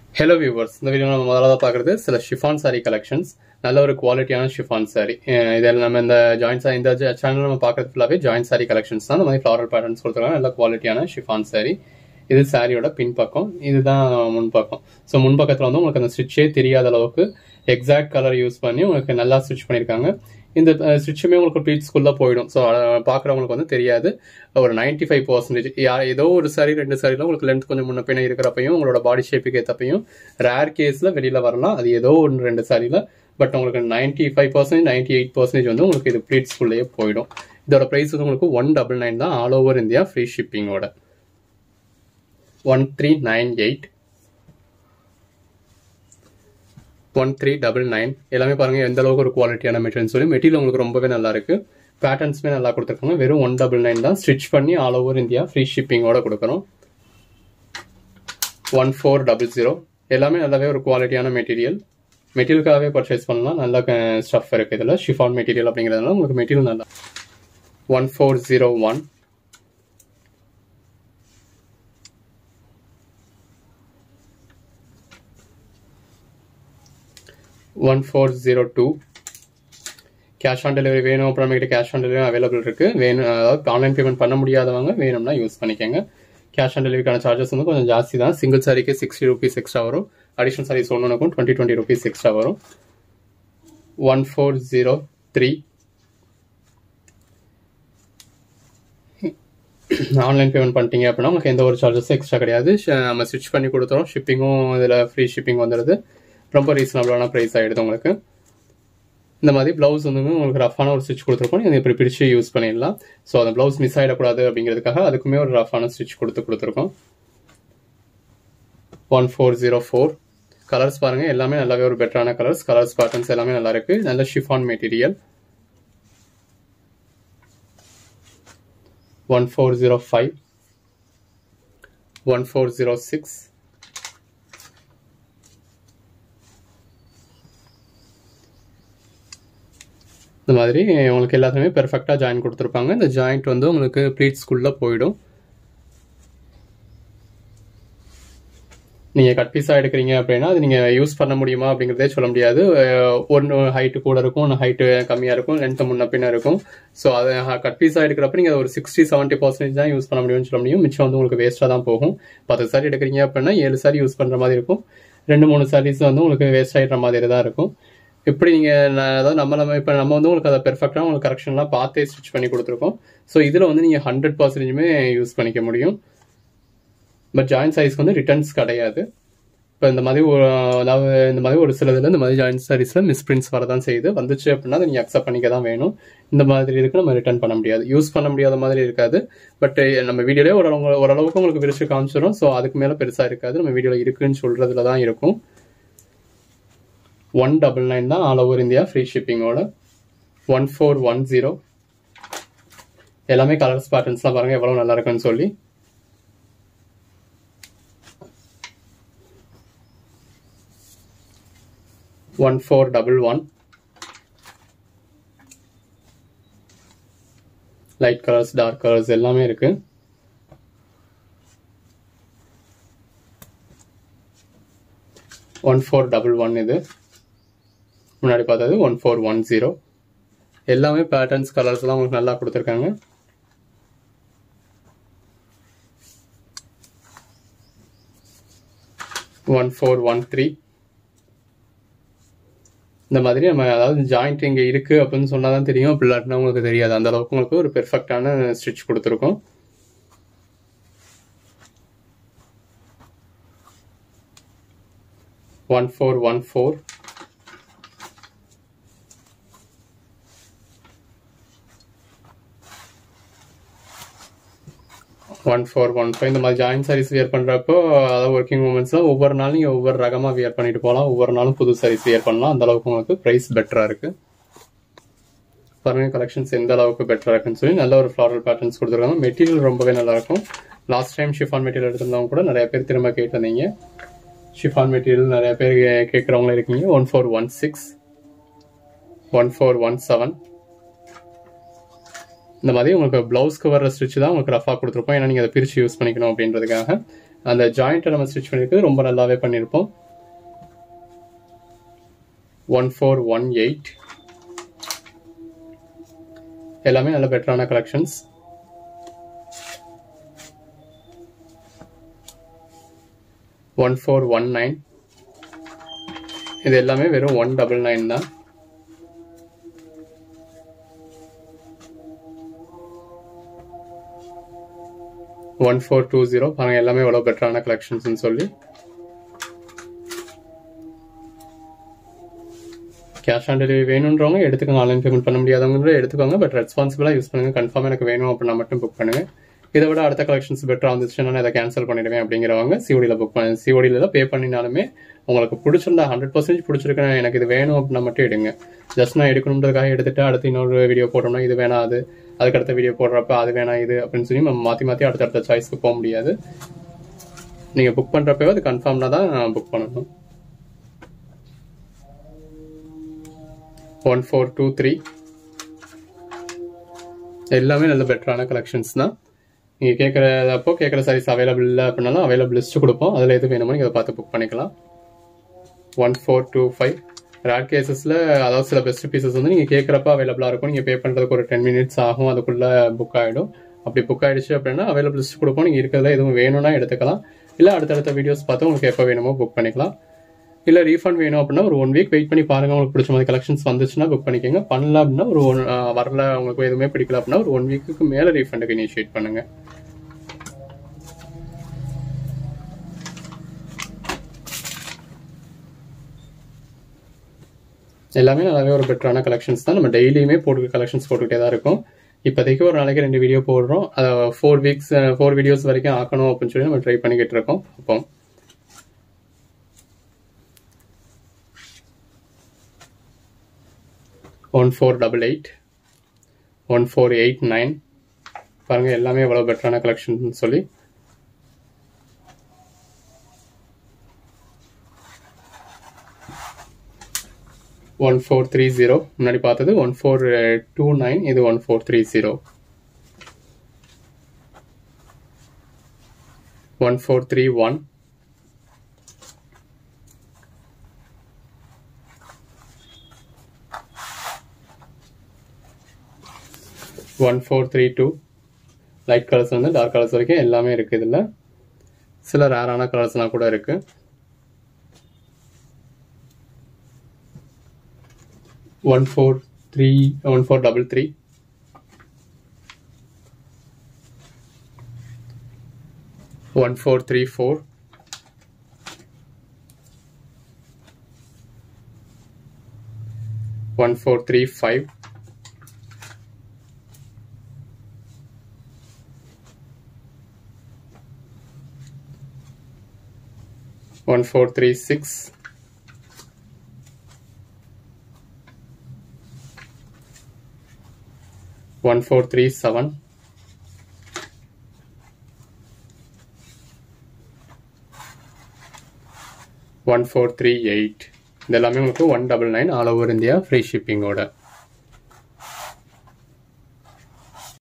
hello viewers இந்த video நம்ம முதலாவது பார்க்குறது சில ஷிஃபான் சாரி கலெக்ஷன்ஸ் நல்ல ஒரு குவாலிட்டியான ஷிஃபான் சாரி இதில் நம்ம இந்த ஜாயின்ட் சாரி இந்த சேனல் நம்ம பார்க்கறது ஃபுல்லாகவே ஜாயின்ட் சாரி கலெக்ஷன்ஸ் தான் இந்த மாதிரி ஃப்ளாரல் பேட்டர்ன்ஸ் கொடுத்துருக்காங்க நல்ல குவாலிட்டியான ஷிஃபான் சாரி இது சாரியோட பின்பக்கம் இதுதான் முன்பக்கம் ஸோ முன்பக்கத்தில் வந்து உங்களுக்கு அந்த ஸ்டிச்சே தெரியாத அளவுக்கு எக்ஸாக்ட் கலர் யூஸ் பண்ணி உங்களுக்கு நல்லா ஸ்டிச் பண்ணியிருக்காங்க இந்த ஸ்டிச்சுமே உங்களுக்கு ப்ளீட்ஸ்குள்ளே போயிடும் ஸோ பார்க்குறவங்களுக்கு வந்து தெரியாது ஒரு நைன்டி ஃபைவ் பர்சன்டேஜ் ஏதோ ஒரு சாரி ரெண்டு சாரியில் உங்களுக்கு லென்த் கொஞ்சம் முன்ன பின்ன இருக்கிறப்பையும் உங்களோட பாடி ஷேப்புக்கு ஏற்றப்பையும் ரேர் கேஸில் வெளியில் வரலாம் அது ஏதோ ஒன்று ரெண்டு சாரியில் பட் உங்களுக்கு ninety five percentage ninety eight percentage வந்து உங்களுக்கு இது ப்ளீட்ஸ்குள்ளேயே போயிடும் இதோட ப்ரைஸ் வந்து உங்களுக்கு ஒன் டபுள் நைன் தான் ஆல் ஓவர் இந்தியா ஃப்ரீ ஷிப்பிங்கோட one three nine eight one three double nine எல்லாமே பாருங்கள் எந்த அளவுக்கு ஒரு குவாலிட்டியான மெட்டீரியல் சொல்லி மெட்டீரியல் உங்களுக்கு ரொம்பவே நல்லா இருக்கு பேட்டர்ன்ஸுமே நல்லா கொடுத்துருக்காங்க வெறும் ஒன் டபுள் நைன் தான் ஸ்டிச் பண்ணி ஆல் ஓவர் இந்தியா ஃப்ரீ ஷிப்பிங்கோட கொடுக்குறோம் ஒன் ஃபோர் டபுள் ஜீரோ எல்லாமே நல்லாவே ஒரு குவாலிட்டியான மெட்டீரியல் மெட்டீரியலுக்காகவே பர்ச்சேஸ் பண்ணலாம் நல்ல ஸ்டஃப் இருக்குது இதில் ஷிஃபான் மெட்டீரியல் அப்படிங்கிறதுனால உங்களுக்கு மெட்டீரியல் நல்லா one four zero one one four zero two cash on delivery வேணும் அப்புறம் நம்மகிட்ட கேஷ் ஆன் டெலிவரி அவைலபிள் இருக்கு வேணும் அதாவது ஆன்லைன் பேமெண்ட் பண்ண முடியாதவங்க வேணும்னா யூஸ் பண்ணிக்கோங்க கேஷ் ஆன் டெலிவரிக்கான சார்ஜஸ் வந்து கொஞ்சம் ஜாஸ்தி தான் சிங்கிள் சாரிக்கு சிக்ஸ்டி ருபீஸ் எக்ஸ்ட்ரா வரும் அடிஷனல் சாரீஸ் ஒன்றுக்கும் டுவெண்ட்டி டுவெண்ட்டி ருபீஸ் எக்ஸ்ட்ரா வரும் one four zero three online payment பண்ணிட்டீங்க அப்படின்னா உங்களுக்கு எந்த ஒரு சார்ஜஸும் எக்ஸ்ட்ரா கிடையாது நம்ம ஸ்டிச் பண்ணி கொடுத்துறோம் ஷிப்பிங்கும் இதில் ஃப்ரீ ஷிப்பிங் வந்துடுது ரொம்ப ரீசனபிளான ப்ரைஸ் ஆகிடுது உங்களுக்கு இந்த மாதிரி ப்ளவுஸ் வந்து உங்களுக்கு ரஃபான ஒரு ஸ்டிச் கொடுத்துருக்கோம் நீங்கள் இப்படி பிரித்து யூஸ் பண்ணிடலாம் ஸோ அந்த ப்ளவுஸ் மிஸ் ஆகிடக்கூடாது அப்படிங்கிறதுக்காக அதுக்குமே ஒரு ரஃபான ஸ்டிச் கொடுத்து கொடுத்துருக்கோம் one four zero four colours பாருங்கள் எல்லாமே நல்லாவே ஒரு பெட்டரான கலர்ஸ் கலர்ஸ் பேட்டர்ன்ஸ் எல்லாமே நல்லா இருக்கு நல்ல chiffon material one four zero five one four zero six இந்த மாதிரி உங்களுக்கு எல்லாத்துலேயுமே பெர்ஃபெக்டாக ஜாயின் கொடுத்துருப்பாங்க இந்த ஜாயிண்ட் வந்து உங்களுக்கு ப்ளீட்ஸ்குள்ளே போயிடும் நீங்கள் கட் பீஸாக எடுக்கிறீங்க அப்படின்னா அது நீங்கள் யூஸ் பண்ண முடியுமா அப்படிங்கிறதே சொல்ல முடியாது ஒன்று ஹைட்டு கூட இருக்கும் ஒன்று ஹைட்டு கம்மியாக இருக்கும் லென்த்து முன்ன பின்ன இருக்கும் ஸோ அதை கட் பீஸாக எடுக்கிறப்ப நீங்கள் ஒரு சிக்ஸ்டி செவன்ட்டி பர்சன்டேஜ் தான் யூஸ் பண்ண முடியும்னு சொல்ல முடியும் மிச்சம் வந்து உங்களுக்கு வேஸ்ட்டாக தான் போகும் பத்து சாரி எடுக்கிறீங்க அப்படின்னா ஏழு சாரி யூஸ் பண்ணுற மாதிரி இருக்கும் ரெண்டு மூணு சாரீஸ் வந்து உங்களுக்கு வேஸ்ட் ஆகிடுற மாதிரி தான் இருக்கும் எப்படி நீங்கள் அதாவது நம்ம நம்ம இப்போ நம்ம வந்து உங்களுக்கு அதை பெர்ஃபெக்டாக உங்களுக்கு கரெக்ஷன்லாம் பார்த்தே ஸ்டிச் பண்ணி கொடுத்துருக்கோம் ஸோ இதில் வந்து நீங்கள் ஹண்ட்ரட் பர்சன்டேஜுமே யூஸ் பண்ணிக்க முடியும் பட் ஜாயின்ட் சைஸ்க்கு வந்து ரிட்டர்ன்ஸ் கிடையாது இப்போ இந்த மாதிரி ஒரு அதாவது இந்த மாதிரி ஒரு சில இதில் இந்த மாதிரி ஜாயின்ட் சாரீஸில் மிஸ்பிரிண்ட்ஸ் வரதான் செய்யுது வந்துச்சு அப்படின்னா அதை நீங்கள் அக்செப்ட் பண்ணிக்க தான் வேணும் இந்த மாதிரி இருக்கு நம்ம ரிட்டர்ன் பண்ண முடியாது யூஸ் பண்ண முடியாத மாதிரி இருக்காது பட் நம்ம வீடியோலேயே ஓரளவு ஓரளவுக்கு உங்களுக்கு விரிச்சு காமிச்சிடும் ஸோ அதுக்கு மேலே பெருசாக இருக்காது நம்ம வீடியோவில் இருக்குன்னு சொல்கிறதுல தான் இருக்கும் ஒன் டபுள் நைன் தான் ஆல் ஓவர் இந்தியா ஃப்ரீ ஷிப்பிங்கோட ஒன் ஃபோர் ஒன் ஜீரோ எல்லாமே கலர்ஸ் பேட்டர்ன்ஸ்லாம் பாருங்கள் எவ்வளோ நல்லா இருக்குன்னு சொல்லி one four double one light colours dark colours எல்லாமே இருக்கு ஒன் ஃபோர் டபுள் ஒன் இது முன்னாடி பார்த்தது ஒன் ஃபோர் ஒன் ஜீரோ எல்லாமே பேட்டர்ன்ஸ் கலர்ஸ்லாம் உங்களுக்கு நல்லா கொடுத்துருக்காங்க ஒன் ஃபோர் ஒன் த்ரீ இந்த மாதிரி நம்ம அதாவது ஜாயிண்ட் இங்கே இருக்குது அப்படின்னு சொன்னால் தான் தெரியும் அப்படி இல்லாட்டினா உங்களுக்கு தெரியாது அந்த அளவுக்கு உங்களுக்கு ஒரு பெர்ஃபெக்டான ஸ்டிச் கொடுத்துருக்கோம் one four one four one four one five இந்த மாதிரி ஜாயின் சாரீஸ் வியர் பண்ணுறப்போ அதாவது ஒர்க்கிங் உமன்ஸ்லாம் ஒவ்வொரு நாளும் நீங்கள் ஒவ்வொரு ரகமாக வியர் பண்ணிட்டு போகலாம் ஒவ்வொரு நாளும் புது சாரீஸ் வியர் பண்ணலாம் அந்த அளவுக்கு உங்களுக்கு ப்ரைஸ் பெட்டராக இருக்குது பாருங்க கலெக்ஷன்ஸ் எந்த அளவுக்கு பெட்டராக இருக்குன்னு சொல்லி நல்ல ஒரு ஃப்ளாரல் பேட்டர்ன்ஸ் கொடுத்துருக்காங்க மெட்டீரியல் ரொம்பவே நல்லாயிருக்கும் லாஸ்ட் டைம் ஷிஃபான் மெட்டீரியல் எடுத்திருந்தவங்க கூட நிறைய பேர் திரும்ப கேட்டிருந்தீங்க ஷிஃபான் மெட்டீரியல் நிறைய பேர் கேட்குறவங்களும் இருக்கீங்க one four one six one four one seven இந்த மாதிரி உங்களுக்கு ப்ளவுஸ்க்கு வர ஸ்டிச் தான் உங்களுக்கு ரஃபாக கொடுத்துருப்போம் ஏன்னா நீங்கள் அதை பிரித்து யூஸ் பண்ணிக்கணும் அப்படின்றதுக்காக அந்த ஜாயிண்ட்டை நம்ம ஸ்டிச் பண்ணியிருக்கிறது ரொம்ப நல்லாவே பண்ணியிருப்போம் ஒன் ஃபோர் ஒன் எயிட் எல்லாமே நல்ல பெட்டரான collections one four one nine இது எல்லாமே வெறும் ஒன் டபுள் நைன் தான் ஒன் ஃபோர் டூ ஜீரோ பாருங்க எல்லாமே எவ்வளோ பெட்டரான கலெக்ஷன்ஸ்னு சொல்லி கேஷ் ஆன் டெலிவரி வேணுன்றவங்க எடுத்துக்கோங்க ஆன்லைன் பேமெண்ட் பண்ண முடியாதவங்க எடுத்துக்கோங்க பட் ரெஸ்பான்சிபிளாக யூஸ் பண்ணுங்க கன்ஃபார்ம் எனக்கு வேணும் அப்படின்னா மட்டும் புக் பண்ணுங்க இதை விட அடுத்த கலெக்ஷன்ஸ் பெட்டராக வந்துச்சுன்னா நான் இதை கேன்சல் பண்ணிடுவேன் அப்படிங்கிறவங்க சிஓடியில் புக் பண்ண சிஓடியில் பே பண்ணினாலுமே உங்களுக்கு பிடிச்சிருந்தா ஹண்ட்ரட் பர்சன்டேஜ் பிடிச்சிருக்கேன் எனக்கு இது வேணும் அப்படின்னா மட்டும் எடுங்க ஜஸ்ட் நான் எடுக்கணுன்றதுக்காக எடுத்துட்டு அடுத்து இன்னொரு வீடியோ போட்டோம்னா இது வேணாம் அது அதுக்கடுத்த வீடியோ போடுறப்ப அது வேணாம் இது அப்படின்னு சொல்லி நம்ம மாற்றி மாற்றி அடுத்தடுத்த சாய்ஸ்க்கு போக முடியாது நீங்கள் புக் பண்ணுறப்பவே அது கன்ஃபார்ம்னா தான் புக் பண்ணணும் ஒன் ஃபோர் டூ த்ரீ எல்லாமே நல்ல பெட்டரான கலெக்ஷன்ஸ் தான் நீங்கள் கேட்குறப்போ கேட்குற சாரீஸ் அவைலபிள் இல்லை அப்படின்னாலும் அவைலபிள் லிஸ்ட் கொடுப்போம் அதில் எது வேணுமோ நீங்கள் அதை பார்த்து புக் பண்ணிக்கலாம் one four two five rate கேசஸில் அதாவது சில பெஸ்ட் பீசஸ் வந்து நீங்கள் கேட்குறப்ப அவைலபிளாக இருக்கும் நீங்கள் பே பண்ணுறதுக்கு ஒரு டென் மினிட்ஸ் ஆகும் அதுக்குள்ளே புக் ஆகிடும் அப்படி புக் ஆகிடுச்சு அப்படின்னா அவைலபிள் லிஸ்ட் கொடுப்போம் நீங்கள் இருக்கிறதுல எதுவும் வேணும்னா எடுத்துக்கலாம் இல்லை அடுத்தடுத்த வீடியோஸ் பார்த்து உங்களுக்கு எப்போ வேணுமோ புக் பண்ணிக்கலாம் இல்லை ரீஃபண்ட் வேணும் அப்படின்னா ஒரு ஒன் வீக் வெயிட் பண்ணி பாருங்க உங்களுக்கு பிடிச்ச மாதிரி கலெக்ஷன்ஸ் வந்துச்சுன்னா புக் பண்ணிக்கோங்க பண்ணல அப்படின்னா ஒரு ஒன் வரல உங்களுக்கு எதுவுமே பிடிக்கல அப்படின்னா ஒரு ஒன் வீக்குக்கு மேலே ரீஃபண்டுக்கு இனிஷியேட் பண்ணுங்க எல்லாமே நல்லாவே ஒரு பெட்டரான கலெக்ஷன்ஸ் தான் நம்ம டெய்லியுமே போட்டு கலெக்ஷன்ஸ் போட்டுக்கிட்டே தான் இருக்கும் இப்போதைக்கு ஒரு நாளைக்கு ரெண்டு வீடியோ போடுறோம் அதை ஃபோர் வீக்ஸ் ஃபோர் வீடியோஸ் வரைக்கும் ஆக்கணும் அப்படின்னு சொல்லி நம்ம ட்ரை பண்ணிக்கிட்டு இருக்கோம் அப்போ one four double eight one four eight nine பாருங்கள் எல்லாமே எவ்வளோ பெட்டரான கலெக்ஷன் சொல்லி ஒன் ஃபோர் த்ரீ ஜீரோ முன்னாடி பார்த்தது ஒன் ஃபோர் டூ நைன் இது one four three zero one four three one one four three two light colours வந்து dark colours வரைக்கும் எல்லாமே இருக்குது இதில் சில ரேரான கலர்ஸ்லாம் கூட இருக்கு one four three one four double three one four three four one four three five one four three six one four three seven one four three eight இது எல்லாமே உங்களுக்கு one double nine all over India free ஷிப்பிங்கோட